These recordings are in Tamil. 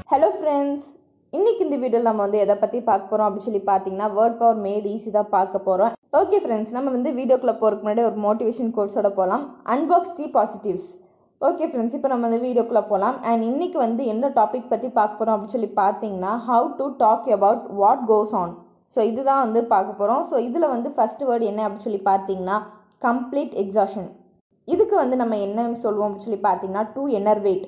ஹலோ ஃப்ரெண்ட்ஸ் இன்னைக்கு இந்த வீடியோவில் நம்ம வந்து எதை பற்றி பார்க்க போகிறோம் அப்படின்னு சொல்லி பார்த்தீங்கன்னா வேர்ட் பவர் மேட் ஈஸி தான் பார்க்க போகிறோம் ஓகே ஃப்ரெண்ட்ஸ் நம்ம வந்து வீடியோக்குள்ளே போகிறதுக்கு முன்னாடி ஒரு மோட்டிவேஷன் கோர்ஸோட போகலாம் unbox the positives okay friends இப்போ நம்ம வந்து வீடியோக்குள்ளே போகலாம் அண்ட் இன்னைக்கு வந்து என்ன டாபிக் பற்றி பார்க்க போகிறோம் அப்படின்னு சொல்லி பார்த்தீங்கன்னா how to talk about what goes on so இதுதான் வந்து பார்க்க போகிறோம் ஸோ இதில் வந்து ஃபர்ஸ்ட் வேர்டு என்ன அப்படின்னு சொல்லி பார்த்தீங்கன்னா கம்ப்ளீட் எக்ஸாஷன் இதுக்கு வந்து நம்ம என்ன சொல்லுவோம் அப்படின்னு சொல்லி பார்த்தீங்கன்னா டூ எனர்வேட்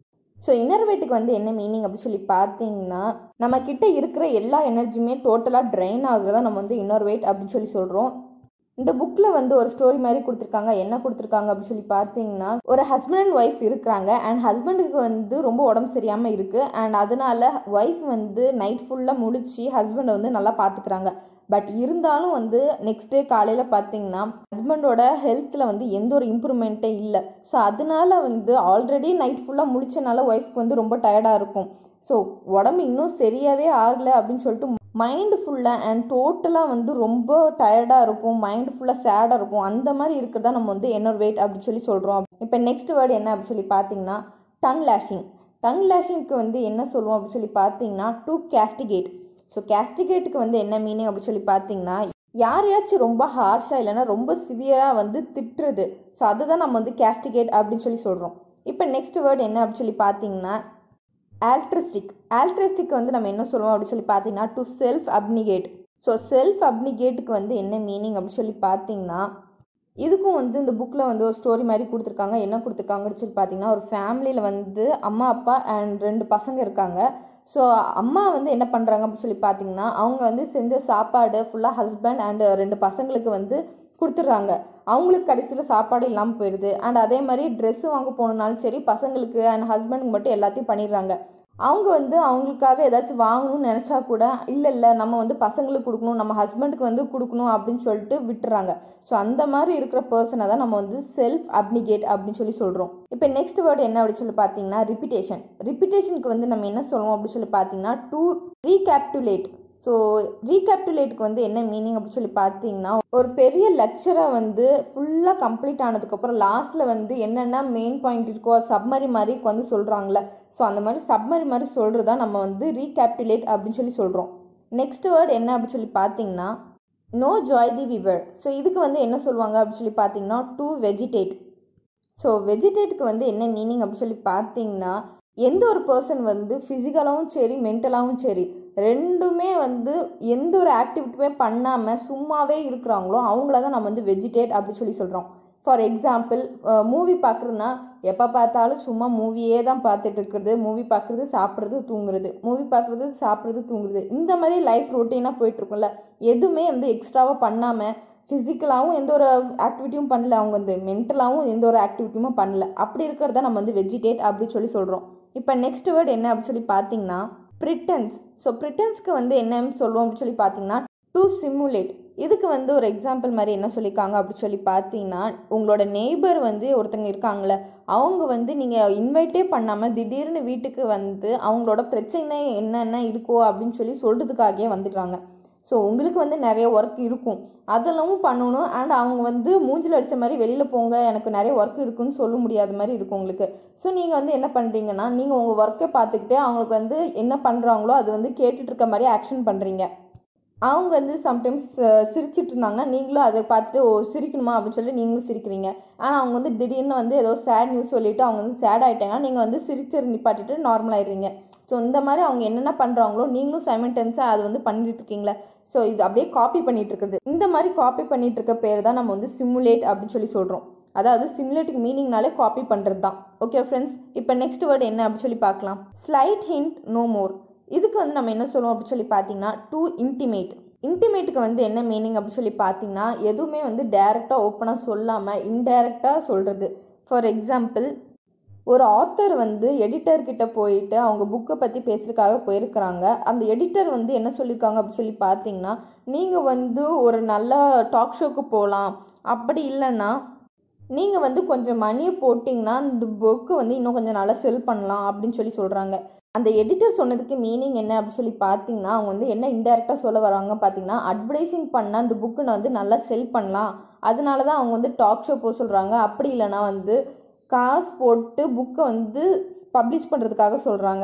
ஸோ இன்னர்வேட்டுக்கு வந்து என்ன மீனிங் அப்படின்னு சொல்லி பார்த்தீங்கன்னா நம்ம கிட்ட இருக்கிற எல்லா எனர்ஜியுமே டோட்டலாக ட்ரைன் ஆகுறதா நம்ம வந்து இன்னர்வேட் அப்படின்னு சொல்லி சொல்கிறோம் இந்த புக்கில் வந்து ஒரு ஸ்டோரி மாதிரி கொடுத்துருக்காங்க என்ன கொடுத்துருக்காங்க அப்படின்னு சொல்லி பார்த்தீங்கன்னா ஒரு ஹஸ்பண்ட் அண்ட் ஒய்ஃப் இருக்கிறாங்க அண்ட் ஹஸ்பண்டுக்கு வந்து ரொம்ப உடம்பு சரியாமல் இருக்குது அண்ட் அதனால ஒய்ஃப் வந்து நைட் ஃபுல்லாக முழிச்சு ஹஸ்பண்டை வந்து நல்லா பார்த்துக்கிறாங்க பட் இருந்தாலும் வந்து நெக்ஸ்ட் டே காலையில் பார்த்தீங்கன்னா ஹஸ்பண்டோட ஹெல்த்தில் வந்து எந்த ஒரு இம்ப்ரூவ்மெண்ட்டே இல்லை ஸோ அதனால வந்து ஆல்ரெடி நைட் ஃபுல்லாக முழிச்சனால ஒய்ஃப்க்கு வந்து ரொம்ப டயர்டாக இருக்கும் ஸோ உடம்பு இன்னும் சரியாகவே ஆகலை அப்படின்னு சொல்லிட்டு மைண்டு ஃபுல்லாக அண்ட் டோட்டலாக வந்து ரொம்ப டயர்டாக இருக்கும் மைண்டு ஃபுல்லாக சேடாக இருக்கும் அந்த மாதிரி இருக்கிறதா நம்ம வந்து என்னோட வெயிட் அப்படின்னு சொல்லி சொல்கிறோம் இப்போ நெக்ஸ்ட் வேர்டு என்ன அப்படின்னு சொல்லி பார்த்தீங்கன்னா டங் லேஷிங் டங் லேஷிங்க்கு வந்து என்ன சொல்லுவோம் அப்படின்னு சொல்லி பார்த்தீங்கன்னா டு கேஸ்டிகேட் ஸோ கேஸ்டிகேட்டுக்கு வந்து என்ன மீனிங் அப்படின்னு சொல்லி பார்த்தீங்கன்னா யாரையாச்சும் ரொம்ப ஹார்ஷாக இல்லைன்னா ரொம்ப சிவியராக வந்து திட்டுறது ஸோ அதை தான் நம்ம வந்து கேஸ்டிகேட் அப்படின்னு சொல்லி சொல்கிறோம் இப்போ நெக்ஸ்ட் வேர்டு என்ன அப்படின்னு சொல்லி பார்த்தீங்கன்னா ஆல்ட்ரிஸ்டிக் ஆல்ட்ரிஸ்டிக் வந்து நம்ம என்ன சொல்லுவோம் அப்படின்னு சொல்லி பார்த்தீங்கன்னா to self abnegate so self அப்னிகேட்டுக்கு வந்து என்ன மீனிங் அப்படின்னு சொல்லி பார்த்தீங்கன்னா இதுக்கும் வந்து இந்த புக்கில் வந்து ஒரு ஸ்டோரி மாதிரி கொடுத்துருக்காங்க என்ன கொடுத்துருக்காங்கன்னு சொல்லி பார்த்தீங்கன்னா ஒரு ஃபேமிலியில் வந்து அம்மா அப்பா அண்ட் ரெண்டு பசங்க இருக்காங்க ஸோ அம்மா வந்து என்ன பண்ணுறாங்க அப்படின்னு சொல்லி பார்த்தீங்கன்னா அவங்க வந்து செஞ்ச சாப்பாடு ஃபுல்லாக ஹஸ்பண்ட் அண்ட் ரெண்டு பசங்களுக்கு வந்து கொடுத்துட்றாங்க அவங்களுக்கு கடைசியில் சாப்பாடு இல்லாமல் போயிடுது அண்ட் அதே மாதிரி ட்ரெஸ்ஸு வாங்க போகணுன்னாலும் சரி பசங்களுக்கு அண்ட் ஹஸ்பண்டுக்கு மட்டும் எல்லாத்தையும் பண்ணிடுறாங்க அவங்க வந்து அவங்களுக்காக ஏதாச்சும் வாங்கணும்னு நினச்சா கூட இல்லை இல்லை நம்ம வந்து பசங்களுக்கு கொடுக்கணும் நம்ம ஹஸ்பண்டுக்கு வந்து கொடுக்கணும் அப்படின்னு சொல்லிட்டு விட்டுறாங்க ஸோ அந்த மாதிரி இருக்கிற பர்சனை தான் நம்ம வந்து செல்ஃப் அப்னிகேட் அப்படின்னு சொல்லி சொல்கிறோம் இப்போ நெக்ஸ்ட் வேர்டு என்ன அப்படின்னு சொல்லி பார்த்தீங்கன்னா ரிப்பிட்டேஷன் ரிப்பிட்டேஷனுக்கு வந்து நம்ம என்ன சொல்லுவோம் அப்படின்னு சொல்லி பார்த்தீங்கன்னா டு ரீகேப்டுலேட் ஸோ ரீகேப்டுலேட்டுக்கு வந்து என்ன மீனிங் அப்படின்னு சொல்லி பார்த்தீங்கன்னா ஒரு பெரிய லெக்சரை வந்து ஃபுல்லாக கம்ப்ளீட் ஆனதுக்கப்புறம் லாஸ்ட்டில் வந்து என்னென்ன மெயின் பாயிண்ட் இருக்கோ சப்மரி மாதிரி வந்து சொல்கிறாங்களே ஸோ அந்த மாதிரி சப்மரி மாதிரி சொல்கிறதா நம்ம வந்து ரீகேப்டுலேட் அப்படின்னு சொல்லி சொல்கிறோம் நெக்ஸ்ட் வேர்டு என்ன அப்படின்னு சொல்லி பார்த்தீங்கன்னா no joy the viewer so இதுக்கு வந்து என்ன சொல்லுவாங்க அப்படின்னு சொல்லி பார்த்தீங்கன்னா டு வெஜிடேட் ஸோ வெஜிடேட்டுக்கு வந்து என்ன மீனிங் அப்படின்னு சொல்லி பார்த்தீங்கன்னா எந்த ஒரு பர்சன் வந்து ஃபிசிக்கலாகவும் சரி மென்டலாகவும் சரி ரெண்டுமே வந்து எந்த ஒரு ஆக்டிவிட்டியுமே பண்ணாமல் சும்மாவே இருக்கிறாங்களோ அவங்கள தான் நம்ம வந்து வெஜிடேட் அப்படின்னு சொல்லி சொல்கிறோம் ஃபார் எக்ஸாம்பிள் மூவி பார்க்குறதுனா எப்போ பார்த்தாலும் சும்மா மூவியே தான் பார்த்துட்டு இருக்கிறது மூவி பார்க்குறது சாப்பிட்றது தூங்குறது மூவி பார்க்குறது சாப்பிட்றது தூங்குறது இந்த மாதிரி லைஃப் ரொட்டீனாக போயிட்டுருக்கும்ல எதுவுமே வந்து எக்ஸ்ட்ராவாக பண்ணாமல் ஃபிசிக்கலாகவும் எந்த ஒரு ஆக்டிவிட்டியும் பண்ணல அவங்க வந்து மென்டலாகவும் எந்த ஒரு ஆக்டிவிட்டியுமே பண்ணல அப்படி இருக்கிறத நம்ம வந்து வெஜிடேட் அப்படின்னு சொல்லி சொல்கிறோம் இப்போ நெக்ஸ்ட் வேர்டு என்ன அப்படின்னு சொல்லி பார்த்தீங்கன்னா ப்ரிட்டன்ஸ் ஸோ ப்ரிட்டன்ஸ்க்கு வந்து என்னன்னு சொல்லுவோம் அப்படின்னு சொல்லி பார்த்தீங்கன்னா டு சிமுலேட் இதுக்கு வந்து ஒரு எக்ஸாம்பிள் மாதிரி என்ன சொல்லியிருக்காங்க அப்படின்னு சொல்லி பார்த்தீங்கன்னா உங்களோட நெய்பர் வந்து ஒருத்தங்க இருக்காங்களே அவங்க வந்து நீங்கள் இன்வைட்டே பண்ணாமல் திடீர்னு வீட்டுக்கு வந்து அவங்களோட பிரச்சனை என்னென்ன இருக்கோ அப்படின்னு சொல்லி சொல்கிறதுக்காகவே வந்துடுறாங்க ஸோ உங்களுக்கு வந்து நிறைய ஒர்க் இருக்கும் அதெல்லாம் பண்ணணும் அண்ட் அவங்க வந்து மூஞ்சில் அடித்த மாதிரி வெளியில் போங்க எனக்கு நிறைய ஒர்க் இருக்குன்னு சொல்ல முடியாத மாதிரி இருக்கும் உங்களுக்கு ஸோ நீங்கள் வந்து என்ன பண்ணுறீங்கன்னா நீங்கள் உங்கள் ஒர்க்கை பார்த்துக்கிட்டே அவங்களுக்கு வந்து என்ன பண்ணுறாங்களோ அது வந்து கேட்டுட்டு இருக்க மாதிரி ஆக்ஷன் பண்ணுறீங்க அவங்க வந்து சம்டைம்ஸ் சிரிச்சிட்டு இருந்தாங்கன்னா நீங்களும் அதை பார்த்துட்டு ஓ சிரிக்கணுமா அப்படின்னு சொல்லி நீங்களும் சிரிக்கிறீங்க ஆனால் அவங்க வந்து திடீர்னு வந்து ஏதோ சேட் நியூஸ் சொல்லிவிட்டு அவங்க வந்து சேட் ஆகிட்டாங்கன்னா நீங்கள் வந்து சிரிச்சு நிப்பாட்டிட்டு நார்மல் ஆயிடுறீங்க ஸோ இந்த மாதிரி அவங்க என்னென்ன பண்ணுறாங்களோ நீங்களும் சைமன்டென்ஸாக அது வந்து பண்ணிட்டு இருக்கீங்களே ஸோ இது அப்படியே காப்பி பண்ணிட்டு இருக்கிறது இந்த மாதிரி காப்பி பண்ணிட்டு இருக்க பேர் தான் நம்ம வந்து சிமுலேட் அப்படின்னு சொல்லி சொல்கிறோம் அதாவது சிமுலேட்டுக்கு மீனிங்னாலே காப்பி பண்ணுறது தான் ஓகே ஃப்ரெண்ட்ஸ் இப்போ நெக்ஸ்ட் வேர்டு என்ன அப்படின்னு சொல்லி பார்க்கலாம் ஸ்லைட் ஹிண்ட் நோ மோர் இதுக்கு வந்து நம்ம என்ன சொல்லுவோம் அப்படின்னு சொல்லி பார்த்தீங்கன்னா டு இன்டிமேட் இன்டிமேட்டுக்கு வந்து என்ன மீனிங் அப்படின்னு சொல்லி பார்த்தீங்கன்னா எதுவுமே வந்து டைரெக்டாக ஓப்பனாக சொல்லாமல் இன்டைரக்டாக சொல்கிறது ஃபார் எக்ஸாம்பிள் ஒரு ஆத்தர் வந்து எடிட்டர் கிட்ட போயிட்டு அவங்க புக்கை பற்றி பேசுறதுக்காக போயிருக்கிறாங்க அந்த எடிட்டர் வந்து என்ன சொல்லியிருக்காங்க அப்படின்னு சொல்லி பார்த்தீங்கன்னா நீங்கள் வந்து ஒரு நல்ல டாக் ஷோக்கு போகலாம் அப்படி இல்லைன்னா நீங்கள் வந்து கொஞ்சம் மணியை போட்டிங்கன்னா இந்த புக்கு வந்து இன்னும் கொஞ்சம் நல்லா செல் பண்ணலாம் அப்படின்னு சொல்லி சொல்கிறாங்க அந்த எடிட்டர் சொன்னதுக்கு மீனிங் என்ன அப்படின்னு சொல்லி பார்த்தீங்கன்னா அவங்க வந்து என்ன இன்டெரக்டாக சொல்ல வராங்க பார்த்தீங்கன்னா அட்வர்டைஸிங் பண்ணால் அந்த புக்கு நான் வந்து நல்லா செல் பண்ணலாம் அதனால தான் அவங்க வந்து டாக் ஷோ போக சொல்கிறாங்க அப்படி இல்லைன்னா வந்து காசு போட்டு புக்கை வந்து பப்ளிஷ் பண்ணுறதுக்காக சொல்கிறாங்க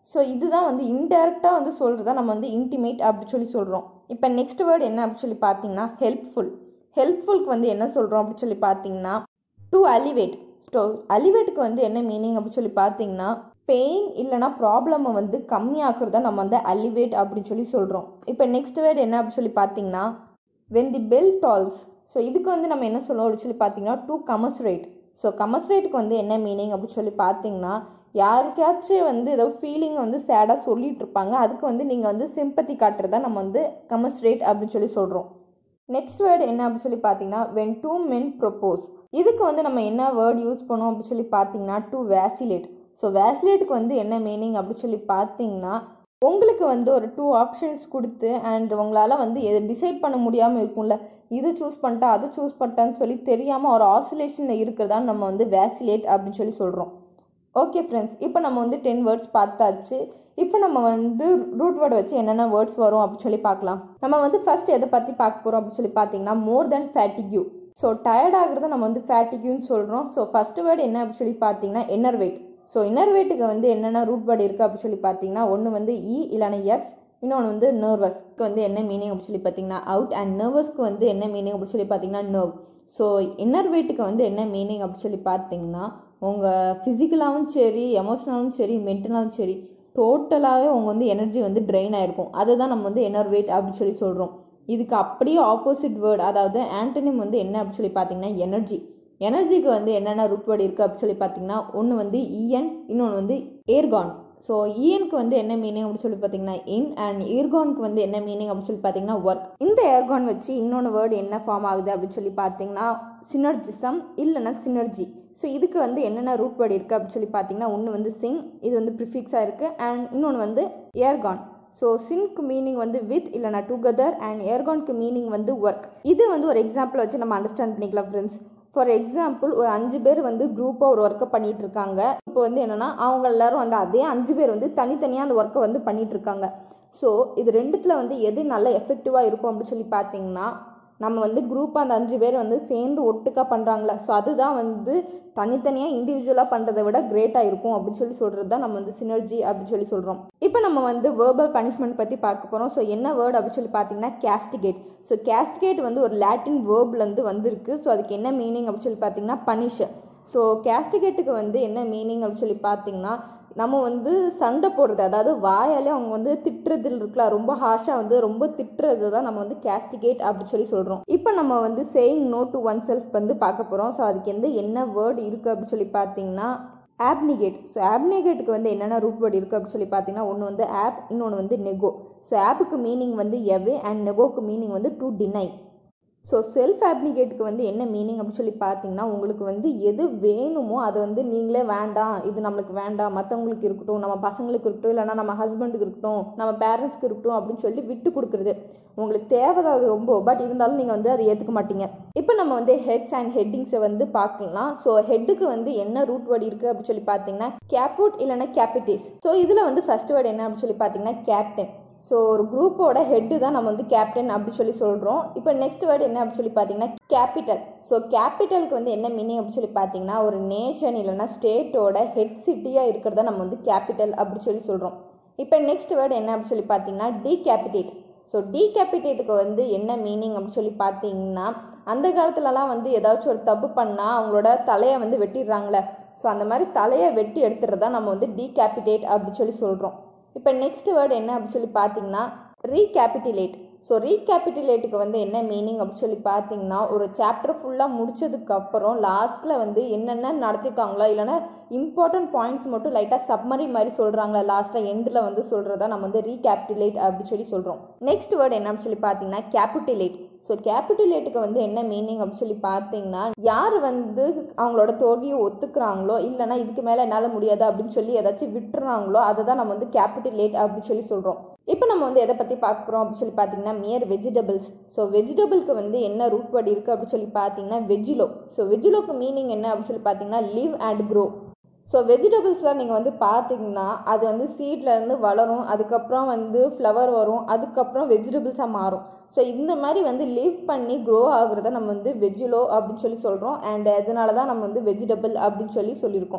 ஸோ இதுதான் வந்து இன்டெரக்டாக வந்து சொல்கிறத நம்ம வந்து இன்டிமேட் அப்படி சொல்லி சொல்கிறோம் இப்போ நெக்ஸ்ட் வேர்டு என்ன அப்படி சொல்லி பார்த்தீங்கன்னா ஹெல்ப்ஃபுல் ஹெல்ப்ஃபுல்க்கு வந்து என்ன சொல்கிறோம் அப்படி சொல்லி பார்த்தீங்கன்னா டு அலிவேட் ஸோ அலிவேட்டுக்கு வந்து என்ன மீனிங் அப்படி சொல்லி பார்த்தீங்கன்னா பெயின் இல்லைனா ப்ராப்ளமை வந்து கம்மியாக்குறத நம்ம வந்து அலிவேட் அப்படின்னு சொல்லி சொல்கிறோம் இப்போ நெக்ஸ்ட் வேர்டு என்ன அப்படி சொல்லி பார்த்தீங்கன்னா when the bell tolls so இதுக்கு வந்து நம்ம என்ன சொல்லுவோம் அப்படின்னு சொல்லி பார்த்தீங்கன்னா டு கமஸ்ரேட் ஸோ கமஸ்ரேட்டுக்கு வந்து என்ன மீனிங் அப்படின்னு சொல்லி பார்த்தீங்கன்னா யாருக்காச்சும் வந்து ஏதோ ஃபீலிங் வந்து சேடாக சொல்லிட்டு இருப்பாங்க அதுக்கு வந்து நீங்கள் வந்து சிம்பத்தி காட்டுறதா நம்ம வந்து கமஸ்ரேட் அப்படின்னு சொல்லி சொல்கிறோம் நெக்ஸ்ட் வேர்டு என்ன அப்படின்னு சொல்லி பார்த்தீங்கன்னா வென் டூ மென் ப்ரொப்போஸ் இதுக்கு வந்து நம்ம என்ன வேர்ட் யூஸ் பண்ணோம் அப்படின்னு சொல்லி பார்த்தீங்கன்னா டு வேசிலேட் ஸோ வேசிலேட்டுக்கு வந்து என்ன மீனிங் அப்படின்னு சொல்லி பார்த்தீங்கன்னா உங்களுக்கு வந்து ஒரு டூ ஆப்ஷன்ஸ் கொடுத்து அண்ட் உங்களால் வந்து எது டிசைட் பண்ண முடியாமல் இருக்கும்ல இது சூஸ் பண்ணிட்டா அது சூஸ் பண்ணிட்டான்னு சொல்லி தெரியாமல் ஒரு ஆசிலேஷனில் இருக்கிறதா நம்ம வந்து வேசிலேட் அப்படின்னு சொல்லி சொல்கிறோம் ஓகே ஃப்ரெண்ட்ஸ் இப்போ நம்ம வந்து டென் வேர்ட்ஸ் பார்த்தாச்சு இப்போ நம்ம வந்து ரூட் வேர்டு வச்சு என்னென்ன வேர்ட்ஸ் வரும் அப்படின்னு சொல்லி பார்க்கலாம் நம்ம வந்து ஃபர்ஸ்ட் எதை பற்றி பார்க்க போகிறோம் அப்படின்னு சொல்லி பார்த்தீங்கன்னா more then fatigue so tired ஆகுறத நம்ம வந்து ஃபேட்டிக்யூன்னு சொல்கிறோம் ஸோ ஃபர்ஸ்ட் வேர்டு என்ன அப்படின்னு சொல்லி பார்த்தீங்கன்னா இன்னர் வெயிட் ஸோ இன்னர் வெயிட்டுக்கு வந்து என்னென்ன ரூட் வேர்டு இருக்குது அப்படின்னு சொல்லி பார்த்தீங்கன்னா ஒன்று வந்து இ இல்லைனா எக்ஸ் இன்னொன்று வந்து நர்வஸ்க்கு வந்து என்ன மீனிங் அப்படின்னு சொல்லி பார்த்தீங்கன்னா அவுட் அண்ட் நர்வஸ்க்கு வந்து என்ன மீனிங் அப்படின்னு சொல்லி பார்த்தீங்கன்னா நர்வ் ஸோ இன்னர் வெயிட்டுக்கு வந்து என்ன மீனிங் அப்படின்னு சொல்லி பார்த்தீங்கன்னா உங்கள் ஃபிசிக்கலாகவும் சரி எமோஷ்னலாகவும் சரி மென்டலாகவும் சரி டோட்டலாகவே உங்கள் வந்து எனர்ஜி வந்து ட்ரெயின் ஆகிருக்கும் அதை தான் நம்ம வந்து இன்னர் வெயிட் அப்படின்னு சொல்லி சொல்கிறோம் இதுக்கு அப்படியே ஆப்போசிட் வேர்டு அதாவது ஆண்டனிம் வந்து என்ன அப்படின்னு சொல்லி பார்த்தீங்கன்னா எனர்ஜி எனர்ஜிக்கு வந்து என்னென்ன ரூட் வேர்டு இருக்குது அப்படின்னு சொல்லி பார்த்தீங்கன்னா ஒன்று வந்து இஎன் இன்னொன்று வந்து ஏர்கான் ஸோ இஎனுக்கு வந்து என்ன மீனிங் அப்படின்னு சொல்லி பார்த்தீங்கன்னா இன் அண்ட் ஏர்கானுக்கு வந்து என்ன மீனிங் அப்படின்னு சொல்லி பார்த்தீங்கன்னா ஒர்க் இந்த ஏர்கான் வச்சு இன்னொன்று வேர்டு என்ன ஃபார்ம் ஆகுது அப்படின்னு சொல்லி பார்த்தீங்கன்னா சினர்ஜிசம் இல்லைன்னா சினர்ஜி ஸோ இதுக்கு வந்து என்னென்ன ரூட் வேர்டு இருக்குது அப்படின்னு சொல்லி பார்த்தீங்கன்னா ஒன்று வந்து சிங் இது வந்து ப்ரிஃபிக்ஸாக இருக்குது அண்ட் இன்னொன்று வந்து ஏர்கான் ஸோ சின்க்கு மீனிங் வந்து வித் இல்லைனா டுகெதர் அண்ட் ஏர்கானுக்கு மீனிங் வந்து ஒர்க் இது வந்து ஒரு எக்ஸாம்பிள் வச்சு நம்ம அண்டர்ஸ்டாண்ட் பண்ணிக்கலாம் ஃப்ரெண்ட்ஸ் ஃபார் எக்ஸாம்பிள் ஒரு அஞ்சு பேர் வந்து குரூப்பாக ஒரு ஒர்க்கை பண்ணிட்டு இருக்காங்க இப்போ வந்து என்னென்னா அவங்க எல்லாரும் வந்து அதே அஞ்சு பேர் வந்து தனித்தனியாக அந்த ஒர்க்கை வந்து பண்ணிட்டு இருக்காங்க ஸோ இது ரெண்டுத்தில் வந்து எது நல்ல எஃபெக்டிவாக இருக்கும் அப்படின்னு சொல்லி பார்த்தீங்கன்னா நம்ம வந்து குரூப்பாக அந்த அஞ்சு பேர் வந்து சேர்ந்து ஒட்டுக்கா பண்ணுறாங்களே ஸோ அதுதான் வந்து தனித்தனியாக இண்டிவிஜுவலாக பண்ணுறதை விட கிரேட்டாக இருக்கும் அப்படின்னு சொல்லி சொல்கிறது தான் நம்ம வந்து சினர்ஜி அப்படின்னு சொல்லி சொல்கிறோம் இப்போ நம்ம வந்து வேர்பல் பனிஷ்மெண்ட் பற்றி பார்க்க போகிறோம் ஸோ என்ன வேர்டு அப்படின்னு சொல்லி பார்த்தீங்கன்னா கேஸ்டிகேட் ஸோ கேஸ்டிகேட் வந்து ஒரு லாட்டின் வேர்ப்லேருந்து வந்திருக்கு ஸோ அதுக்கு என்ன மீனிங் அப்படின்னு சொல்லி பார்த்தீங்கன்னா பனிஷ் ஸோ கேஸ்டிகேட்டுக்கு வந்து என்ன மீனிங் அப்படின்னு சொல்லி பார்த்தீங்கன்னா நம்ம வந்து சண்டை போடுறது அதாவது வாயாலே அவங்க வந்து திட்டுறதுல இருக்கலாம் ரொம்ப ஹார்ஷாக வந்து ரொம்ப திட்டுறது தான் நம்ம வந்து கேஸ்டிகேட் அப்படின்னு சொல்லி சொல்கிறோம் இப்போ நம்ம வந்து saying no to one self வந்து பார்க்க போகிறோம் ஸோ அதுக்கு எந்த என்ன வேர்டு இருக்குது அப்படின்னு சொல்லி பார்த்தீங்கன்னா ஆப்னிகேட் ஸோ ஆப்னிகேட்டுக்கு வந்து என்னென்ன ரூட் வேர்டு இருக்குது அப்படின்னு சொல்லி பார்த்தீங்கன்னா ஒன்று வந்து ஆப் இன்னொன்று வந்து நெகோ ஸோ ஆப்புக்கு மீனிங் வந்து எவே அண்ட் நெகோக்கு மீனிங் வந்து டு டினை ஸோ செல்ஃப் ஆப்னிகேட்டுக்கு வந்து என்ன மீனிங் அப்படின்னு சொல்லி பார்த்தீங்கன்னா உங்களுக்கு வந்து எது வேணுமோ அதை வந்து நீங்களே வேண்டாம் இது நம்மளுக்கு வேண்டாம் மற்றவங்களுக்கு இருக்கட்டும் நம்ம பசங்களுக்கு இருக்கட்டும் இல்லைனா நம்ம ஹஸ்பண்டுக்கு இருக்கட்டும் நம்ம பேரண்ட்ஸ்க்கு இருக்கட்டும் அப்படின்னு சொல்லி விட்டு கொடுக்குறது உங்களுக்கு தேவைதான் அது ரொம்ப பட் இருந்தாலும் நீங்கள் வந்து அதை ஏற்றுக்க மாட்டீங்க இப்போ நம்ம வந்து ஹெட்ஸ் அண்ட் ஹெட்டிங்ஸை வந்து பார்க்கலாம் ஸோ ஹெட்டுக்கு வந்து என்ன ரூட் வேர்டு இருக்குது அப்படின்னு சொல்லி பார்த்தீங்கன்னா கேப்புட் இல்லைனா கேபிட்டிஸ் ஸோ இதில் வந்து ஃபர்ஸ்ட் வேர்டு என்ன அப்படின்னு சொல்லி பார்த்தீங்கன்னா கேப்டன் ஸோ ஒரு குரூப்போட ஹெட்டு தான் நம்ம வந்து கேப்டன் அப்படி சொல்லி சொல்கிறோம் இப்போ நெக்ஸ்ட் வேர்டு என்ன அப்படின்னு சொல்லி பார்த்தீங்கன்னா கேபிட்டல் ஸோ கேபிட்டலுக்கு வந்து என்ன மீனிங் அப்படின்னு சொல்லி பார்த்தீங்கன்னா ஒரு நேஷன் இல்லைன்னா ஸ்டேட்டோட ஹெட் சிட்டியாக இருக்கிறத நம்ம வந்து கேபிட்டல் அப்படி சொல்லி சொல்கிறோம் இப்போ நெக்ஸ்ட் வேர்டு என்ன அப்படின்னு சொல்லி பார்த்தீங்கன்னா டீகேபிட்டேட் ஸோ டீகேபிட்டேட்டுக்கு வந்து என்ன மீனிங் அப்படின்னு சொல்லி பார்த்தீங்கன்னா அந்த காலத்துலலாம் வந்து ஏதாச்சும் ஒரு தப்பு பண்ணால் அவங்களோட தலையை வந்து வெட்டிடுறாங்களே ஸோ அந்த மாதிரி தலையை வெட்டி எடுத்துறது தான் நம்ம வந்து டீகேபிட்டேட் அப்படி சொல்லி சொல்கிறோம் இப்போ நெக்ஸ்ட் வேர்டு என்ன அப்படின்னு சொல்லி பார்த்தீங்கன்னா ரீகேபிட்டிலேட் ஸோ ரீகேபிட்டிலேட்டுக்கு வந்து என்ன மீனிங் அப்படின்னு சொல்லி பார்த்தீங்கன்னா ஒரு சாப்டர் ஃபுல்லாக முடிச்சதுக்கு அப்புறம் லாஸ்ட்டில் வந்து என்னென்ன நடத்திருக்காங்களோ இல்லைன்னா இம்பார்ட்டன்ட் பாயிண்ட்ஸ் மட்டும் லைட்டாக சப்மரி மாதிரி சொல்கிறாங்களா லாஸ்ட்டாக எண்டில் வந்து சொல்கிறதா நம்ம வந்து ரீகேபிட்டிலேட் அப்படின்னு சொல்லி சொல்கிறோம் நெக்ஸ்ட் வேர்டு என்ன அப்படின்னு சொல்லி பார்த்தீங்கன்னா கேபிட்டிலேட் ஸோ கேபிட்டுலேட்டுக்கு வந்து என்ன மீனிங் அப்படின்னு சொல்லி பார்த்தீங்கன்னா யார் வந்து அவங்களோட தோல்வியை ஒத்துக்கிறாங்களோ இல்லைனா இதுக்கு மேலே என்னால் முடியாது அப்படின்னு சொல்லி ஏதாச்சும் விட்டுறாங்களோ அதை தான் நம்ம வந்து கேபிட்டுலேட் அப்படின்னு சொல்லி சொல்கிறோம் இப்போ நம்ம வந்து எதை பற்றி பார்க்க போகிறோம் அப்படின்னு சொல்லி பார்த்தீங்கன்னா மியர் வெஜிடபிள்ஸ் ஸோ வெஜிடபிளுக்கு வந்து என்ன ரூட் வேர்டு இருக்குது அப்படின்னு சொல்லி பார்த்தீங்கன்னா வெஜிலோ ஸோ வெஜிலோக்கு மீனிங் என்ன அப்படின்னு சொல்லி பார்த்தீங்கன்னா லிவ் அண்ட் க்ரோ ஸோ வெஜிடபிள்ஸ்லாம் நீங்கள் வந்து பார்த்தீங்கன்னா அது வந்து சீட்லேருந்து வளரும் அதுக்கப்புறம் வந்து ஃப்ளவர் வரும் அதுக்கப்புறம் வெஜிடபிள்ஸாக மாறும் ஸோ இந்த மாதிரி வந்து லீவ் பண்ணி க்ரோ ஆகுறத நம்ம வந்து வெஜிலோ அப்படின்னு சொல்லி சொல்கிறோம் அண்ட் அதனால தான் நம்ம வந்து வெஜிடபிள் அப்படின்னு சொல்லி சொல்லியிருக்கோம்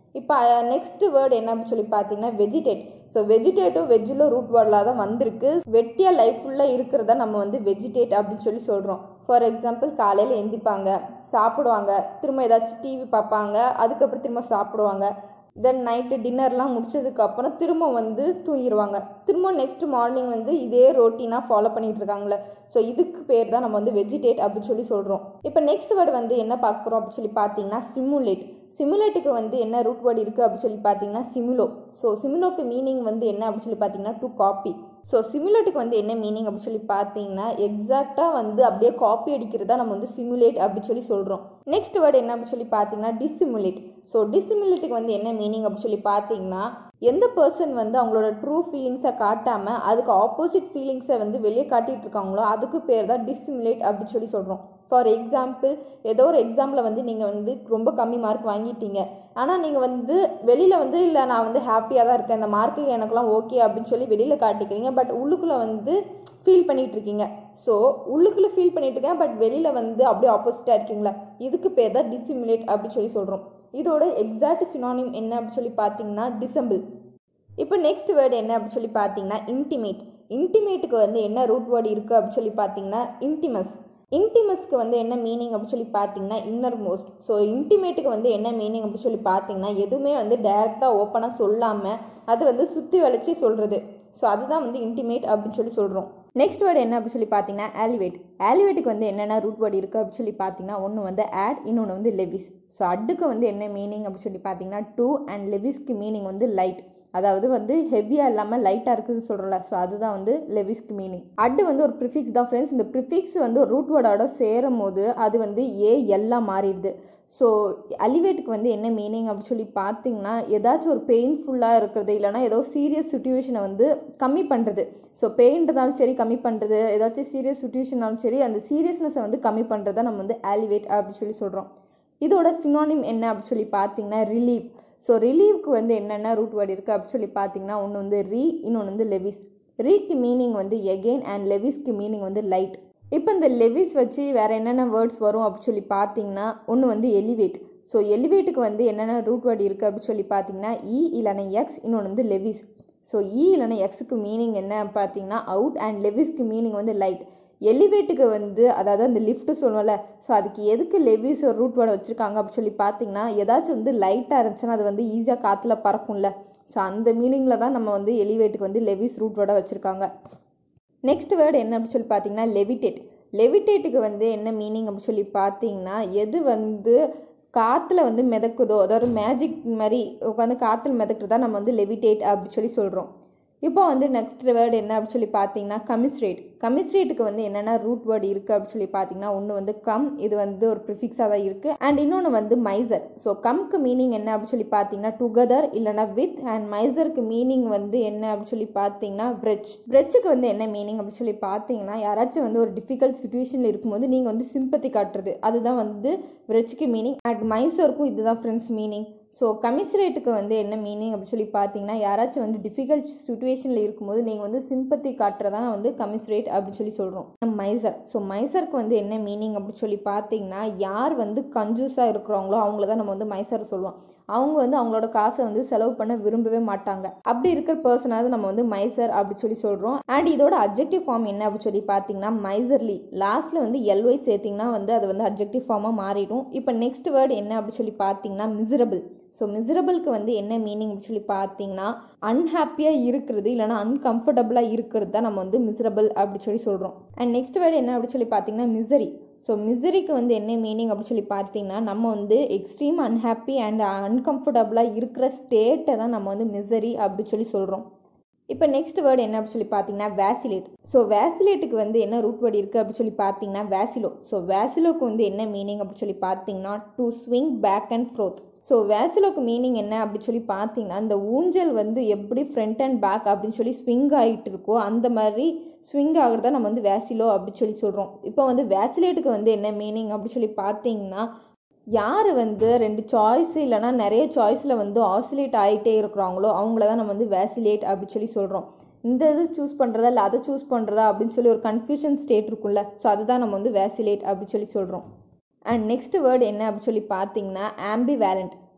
இப்போ நெக்ஸ்ட் வேர்டு என்ன அப்படின்னு சொல்லி பார்த்தீங்கன்னா வெஜிடேட் ஸோ வெஜிடேட்டும் வெஜ்ஜிலும் ரூட் வேர்டில் தான் வந்திருக்கு வெட்டியாக லைஃப் ஃபுல்லாக இருக்கிறத நம்ம வந்து வெஜிடேட் அப்படின்னு சொல்லி சொல்கிறோம் ஃபார் எக்ஸாம்பிள் காலையில் எந்திப்பாங்க சாப்பிடுவாங்க திரும்ப ஏதாச்சும் டிவி பார்ப்பாங்க அதுக்கப்புறம் திரும்ப சாப்பிடுவாங்க தென் நைட்டு டின்னர்லாம் முடிச்சதுக்கப்புறம் திரும்ப வந்து தூங்கிடுவாங்க திரும்ப நெக்ஸ்ட் மார்னிங் வந்து இதே ரொட்டீனாக ஃபாலோ பண்ணிகிட்டு இருக்காங்களே ஸோ இதுக்கு பேர் தான் நம்ம வந்து வெஜிடேட் அப்படின்னு சொல்லி சொல்கிறோம் இப்போ நெக்ஸ்ட் வேர்டு வந்து என்ன பார்க்க போகிறோம் அப்படின்னு சொல்லி பார்த்தீங்கன்னா சிமுலேட் சிமுலேட்டுக்கு வந்து என்ன ரூட் வேர்டு இருக்குது அப்படின்னு சொல்லி பார்த்தீங்கன்னா சிமுலோ ஸோ சிமுலோக்கு மீனிங் வந்து என்ன அப்படின்னு சொல்லி பார்த்தீங்கன்னா டு காப்பி ஸோ சிமுலேட்டுக்கு வந்து என்ன மீனிங் அப்படின்னு சொல்லி பார்த்தீங்கன்னா எக்ஸாக்டாக வந்து அப்படியே காப்பி அடிக்கிறதா நம்ம வந்து சிமுலேட் அப்படின்னு சொல்லி சொல்கிறோம் நெக்ஸ்ட் வேர்டு என்ன அப்படின்னு சொல்லி பார்த்தீங்கன்னா டிசிமுலேட் ஸோ டிசிமுலேட்டுக்கு வந்து என்ன மீனிங் அப்படின்னு சொல்லி பார்த்தீங்கன்னா எந்த பர்சன் வந்து அவங்களோட ட்ரூ ஃபீலிங்ஸை காட்டாமல் அதுக்கு ஆப்போசிட் ஃபீலிங்ஸை வந்து வெளியே காட்டிகிட்டு இருக்காங்களோ அதுக்கு பேர் தான் டிசிமுலேட் அப்படின்னு சொல்லி சொல்கிறோம் ஃபார் எக்ஸாம்பிள் ஏதோ ஒரு எக்ஸாமில் வந்து நீங்கள் வந்து ரொம்ப கம்மி மார்க் வாங்கிட்டீங்க ஆனால் நீங்கள் வந்து வெளியில் வந்து இல்லை நான் வந்து ஹாப்பியாக தான் இருக்கேன் இந்த மார்க்கு எனக்குலாம் ஓகே அப்படின்னு சொல்லி வெளியில் காட்டிக்கிறீங்க பட் உள்ளுக்குள்ளே வந்து ஃபீல் பண்ணிகிட்டு இருக்கீங்க ஸோ உள்ளுக்குள்ளே ஃபீல் பண்ணிட்டு இருக்கேன் பட் வெளியில் வந்து அப்படியே ஆப்போசிட்டாக இருக்கீங்களா இதுக்கு பேர் தான் டிசிமுலேட் அப்படின்னு சொல்லி சொல்கிறோம் இதோட எக்ஸாக்ட் சினானிம் என்ன அப்படின்னு சொல்லி பார்த்தீங்கன்னா டிசம்பிள் இப்போ நெக்ஸ்ட் வேர்டு என்ன அப்படின்னு சொல்லி பார்த்தீங்கன்னா இன்டிமேட் இன்டிமேட்டுக்கு வந்து என்ன ரூட் வேர்டு இருக்குது அப்படின்னு சொல்லி பார்த்தீங்கன்னா இன்டிமஸ் இன்டிமஸ்க்கு வந்து என்ன மீனிங் அப்படின்னு சொல்லி பார்த்தீங்கன்னா இன்னர் மோஸ்ட் ஸோ இன்டிமேட்டுக்கு வந்து என்ன மீனிங் அப்படின்னு சொல்லி பார்த்தீங்கன்னா எதுவுமே வந்து டைரெக்டாக ஓப்பனாக சொல்லாமல் அது வந்து சுற்றி வளைச்சி சொல்கிறது ஸோ அதுதான் வந்து இன்டிமேட் அப்படின்னு சொல்லி சொல்கிறோம் நெக்ஸ்ட் வேர்டு என்ன அப்படின்னு சொல்லி பார்த்தீங்கன்னா ஆலிவேட் ஆலிவேட்டுக்கு வந்து என்னென்ன ரூட் வேர்டு இருக்குது அப்படின்னு சொல்லி பார்த்தீங்கன்னா ஒன்று வந்து ஆட் இன்னொன்று வந்து லெவிஸ் ஸோ அட்டுக்கு வந்து என்ன மீனிங் அப்படின்னு சொல்லி பார்த்தீங்கன்னா டூ அண்ட் லெவிஸ்க்கு மீனிங் வந்து லைட் அதாவது வந்து ஹெவியாக இல்லாமல் லைட்டாக இருக்குதுன்னு சொல்கிறோம்ல ஸோ அதுதான் வந்து லெவிஸ்க்கு மீனிங் அட்டு வந்து ஒரு ப்ரிஃபிக்ஸ் தான் ஃப்ரெண்ட்ஸ் இந்த ப்ரிஃபிக்ஸ் வந்து ஒரு ரூட் வேர்டோட சேரும் போது அது வந்து ஏ எல்லாம் மாறிடுது ஸோ அலிவேட்டுக்கு வந்து என்ன மீனிங் அப்படின்னு சொல்லி பார்த்தீங்கன்னா ஏதாச்சும் ஒரு பெயின்ஃபுல்லாக இருக்கிறது இல்லைனா ஏதோ சீரியஸ் சுச்சுவேஷனை வந்து கம்மி பண்ணுறது ஸோ பெயின் இருந்தாலும் சரி கம்மி பண்ணுறது ஏதாச்சும் சீரியஸ் சுச்சுவேஷனாலும் சரி அந்த சீரியஸ்னஸை வந்து கம்மி பண்ணுறதை நம்ம வந்து ஆலிவேட் அப்படின்னு சொல்லி சொல்கிறோம் இதோட சினானிம் என்ன அப்படின்னு சொல்லி பார்த்தீங்கன்னா ரிலீவ் ஸோ ரிலீவ்க்கு வந்து என்னென்ன ரூட் வேர்டு இருக்குது அப்படின்னு சொல்லி பார்த்தீங்கன்னா ஒன்று வந்து ரீ இன்னொன்று வந்து லெவிஸ் ரீக்கு மீனிங் வந்து எகெயின் அண்ட் லெவிஸ்க்கு மீனிங் வந்து லைட் இப்போ இந்த லெவிஸ் வச்சு வேறு என்னென்ன வேர்ட்ஸ் வரும் அப்படின்னு சொல்லி பார்த்தீங்கன்னா ஒன்று வந்து எலிவேட் ஸோ எலிவேட்டுக்கு வந்து என்னென்ன ரூட் வேர்டு இருக்குது அப்படின்னு சொல்லி பார்த்தீங்கன்னா இ இல்லைனா எக்ஸ் இன்னொன்று வந்து லெவிஸ் ஸோ இ இல்லைனா எக்ஸுக்கு மீனிங் என்ன பார்த்தீங்கன்னா அவுட் அண்ட் லெவிஸ்க்கு மீனிங் வந்து லைட் எலிவேட்டுக்கு வந்து அதாவது அந்த லிஃப்ட்டு சொல்லுவோம்ல ஸோ அதுக்கு எதுக்கு லெவிஸ் ஒரு ரூட் வேர்டை வச்சுருக்காங்க அப்படின்னு சொல்லி பார்த்தீங்கன்னா ஏதாச்சும் வந்து லைட்டாக இருந்துச்சுன்னா அது வந்து ஈஸியாக காற்றுல பறக்கும்ல ஸோ அந்த மீனிங்கில் தான் நம்ம வந்து எலிவேட்டுக்கு வந்து லெவிஸ் ரூட் வேர்டை வச்சுருக்காங்க நெக்ஸ்ட் வேர்டு என்ன அப்படின்னு சொல்லி பார்த்தீங்கன்னா லெவிடேட் லெவிடேட்டுக்கு வந்து என்ன மீனிங் அப்படின்னு சொல்லி பார்த்தீங்கன்னா எது வந்து காற்றுல வந்து மிதக்குதோ அதாவது மேஜிக் மாதிரி உட்காந்து காற்றுல மிதக்குறதா நம்ம வந்து லெவிடேட் அப்படின்னு சொல்லி சொல்கிறோம் இப்போ வந்து நெக்ஸ்ட் வேர்டு என்ன அப்படின்னு சொல்லி பார்த்தீங்கன்னா கமிஸ்ரேட் கமிஸ்ரேட்டுக்கு வந்து என்னென்ன ரூட் வேர்டு இருக்குது அப்படின்னு சொல்லி பார்த்தீங்கன்னா ஒன்று வந்து கம் இது வந்து ஒரு ப்ரிஃபிக்ஸாக தான் இருக்குது அண்ட் இன்னொன்று வந்து மைசர் ஸோ கம்க்கு மீனிங் என்ன அப்படின்னு சொல்லி பார்த்தீங்கன்னா டுகெதர் இல்லைனா வித் அண்ட் மைசருக்கு மீனிங் வந்து என்ன அப்படின்னு சொல்லி பார்த்தீங்கன்னா விரெச் விரெச்சுக்கு வந்து என்ன மீனிங் அப்படின்னு சொல்லி பார்த்தீங்கன்னா யாராச்சும் வந்து ஒரு டிஃபிகல்ட் சுச்சுவேஷனில் இருக்கும்போது நீங்கள் வந்து சிம்பத்தி காட்டுறது அதுதான் வந்து விரெச்சுக்கு மீனிங் அண்ட் மைசோருக்கும் இதுதான் ஃப்ரெண்ட்ஸ் மீனிங் ஸோ கமிஸ்ரேட்டுக்கு வந்து என்ன மீனிங் அப்படின்னு சொல்லி பார்த்தீங்கன்னா யாராச்சும் வந்து டிஃபிகல்ட் சுச்சுவேஷனில் இருக்கும்போது நீங்கள் வந்து சிம்பத்தி காட்டுறதான் வந்து கமிஸ்ரேட் அப்படின்னு சொல்லி சொல்கிறோம் மைசர் ஸோ மைசருக்கு வந்து என்ன மீனிங் அப்படின்னு சொல்லி பார்த்தீங்கன்னா யார் வந்து கஞ்சூஸாக இருக்கிறாங்களோ அவங்கள தான் நம்ம வந்து மைசர் சொல்லுவோம் அவங்க வந்து அவங்களோட காசை வந்து செலவு பண்ண விரும்பவே மாட்டாங்க அப்படி இருக்கிற பர்சனாவது நம்ம வந்து மைசர் அப்படின்னு சொல்லி சொல்கிறோம் அண்ட் இதோட அப்ஜெக்டிவ் ஃபார்ம் என்ன அப்படின்னு சொல்லி பார்த்தீங்கன்னா மைசர்லி லாஸ்ட்டில் வந்து எல்ஒய் சேர்த்திங்கன்னா வந்து அது வந்து அப்ஜெக்டிவ் ஃபார்மாக மாறிடும் இப்போ நெக்ஸ்ட் வேர்டு என்ன அப்படின்னு சொல்லி பார்த்தீங்கன்னா மிசரபிள் ஸோ மிசரபிளுக்கு வந்து என்ன மீனிங் சொல்லி பார்த்தீங்கன்னா அன்ஹாப்பியாக இருக்கிறது இல்லைனா அன்கம்ஃபர்டபுளாக இருக்கிறது தான் நம்ம வந்து மிசரபிள் அப்படி சொல்லி சொல்கிறோம் அண்ட் நெக்ஸ்ட் வேர்டு என்ன அப்படி சொல்லி பார்த்தீங்கன்னா மிசரி ஸோ மிசரிக்கு வந்து என்ன மீனிங் அப்படி சொல்லி பார்த்தீங்கன்னா நம்ம வந்து எக்ஸ்ட்ரீம் அன்ஹாப்பி அண்ட் அன்கம்ஃபர்டபுளாக இருக்கிற ஸ்டேட்டை தான் நம்ம வந்து மிசரி அப்படி சொல்லி சொல்கிறோம் இப்போ நெக்ஸ்ட் வேர்டு என்ன அப்படின்னு சொல்லி பார்த்தீங்கன்னா வேசிலேட் ஸோ வேசிலேட்டுக்கு வந்து என்ன ரூட் வேர்டு இருக்குது அப்படின்னு சொல்லி பார்த்தீங்கன்னா வேசிலோ ஸோ வேசிலோக்கு வந்து என்ன மீனிங் அப்படின்னு சொல்லி பார்த்தீங்கன்னா to swing back and forth so வேசிலோக்கு மீனிங் என்ன அப்படின்னு சொல்லி பார்த்தீங்கன்னா இந்த ஊஞ்சல் வந்து எப்படி ஃப்ரண்ட் அண்ட் பேக் அப்படின்னு சொல்லி ஸ்விங் ஆகிட்டு இருக்கோ அந்த மாதிரி ஸ்விங் ஆகுறத நம்ம வந்து வேசிலோ அப்படின்னு சொல்லி சொல்கிறோம் இப்போ வந்து வேசிலேட்டுக்கு வந்து என்ன மீனிங் அப்படின்னு சொல்லி பார்த்தீங்கன்னா யார் வந்து ரெண்டு சாய்ஸ் இல்லைனா நிறைய சாய்ஸில் வந்து ஆசிலேட் ஆகிட்டே இருக்கிறாங்களோ அவங்கள தான் நம்ம வந்து வேசிலேட் அப்படின்னு சொல்லி சொல்கிறோம் இந்த இது சூஸ் பண்ணுறதா இல்லை அதை சூஸ் பண்ணுறதா அப்படின்னு சொல்லி ஒரு கன்ஃபியூஷன் ஸ்டேட் இருக்கும்ல ஸோ அதுதான் நம்ம வந்து வேசிலேட் அப்படின்னு சொல்லி சொல்கிறோம் அண்ட் நெக்ஸ்ட் வேர்டு என்ன அப்படின்னு சொல்லி பார்த்தீங்கன்னா ஆம்பி வேலண்ட்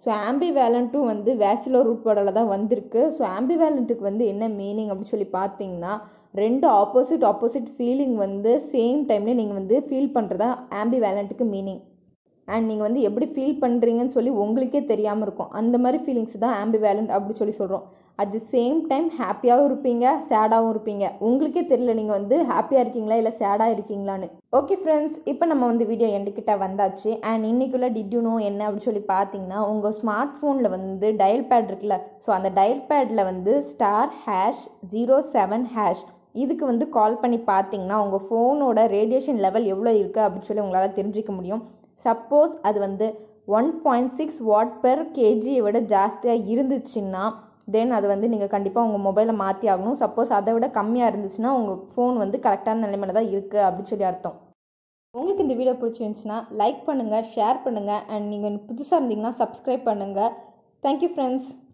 ஸோ ஆம்பி வேலண்ட்டும் வந்து வேசிலோ ரூட் வேர்டில் தான் வந்திருக்கு ஸோ ஆம்பி வேலண்ட்டுக்கு வந்து என்ன மீனிங் அப்படின்னு சொல்லி பார்த்தீங்கன்னா ரெண்டு ஆப்போசிட் ஆப்போசிட் ஃபீலிங் வந்து சேம் டைமில் நீங்கள் வந்து ஃபீல் பண்ணுறதா ஆம்பி வேலண்ட்டுக்கு மீனிங் அண்ட் நீங்கள் வந்து எப்படி ஃபீல் பண்ணுறீங்கன்னு சொல்லி உங்களுக்கே தெரியாமல் இருக்கும் அந்த மாதிரி ஃபீலிங்ஸ் தான் ஆம்பி வேலண்ட் அப்படி சொல்லி சொல்கிறோம் அட் தி சேம் டைம் ஹாப்பியாகவும் இருப்பீங்க சேடாகவும் இருப்பீங்க உங்களுக்கே தெரியல நீங்கள் வந்து ஹாப்பியாக இருக்கீங்களா இல்லை சேடாக இருக்கீங்களான்னு ஓகே ஃப்ரெண்ட்ஸ் இப்போ நம்ம வந்து வீடியோ எண்டுக்கிட்ட வந்தாச்சு அண்ட் இன்னைக்குள்ள டிட் யூ நோ என்ன அப்படின்னு சொல்லி பார்த்தீங்கன்னா உங்கள் ஸ்மார்ட் ஃபோனில் வந்து டயல் பேட் இருக்குல்ல ஸோ அந்த டயல் பேடில் வந்து star hash zero seven hash இதுக்கு வந்து கால் பண்ணி பார்த்தீங்கன்னா உங்கள் ஃபோனோட ரேடியேஷன் லெவல் எவ்வளோ இருக்குது அப்படின்னு சொல்லி உங்களால் தெரிஞ்சிக்க முடியும் சப்போஸ் அது வந்து one point six watt per கேஜியை விட ஜாஸ்தியாக இருந்துச்சுன்னா தென் அது வந்து நீங்கள் கண்டிப்பாக உங்கள் மொபைலை மாற்றி ஆகணும் சப்போஸ் அதை விட கம்மியாக இருந்துச்சுன்னா உங்கள் ஃபோன் வந்து கரெக்டான நிலைமையில தான் இருக்குது அப்படின்னு சொல்லி அர்த்தம் உங்களுக்கு இந்த வீடியோ பிடிச்சிருந்துச்சுன்னா லைக் பண்ணுங்கள் ஷேர் பண்ணுங்கள் அண்ட் நீங்கள் புதுசாக இருந்தீங்கன்னா சப்ஸ்கிரைப் பண்ணுங்கள் தேங்க்யூ ஃப்ரெண்ட்ஸ்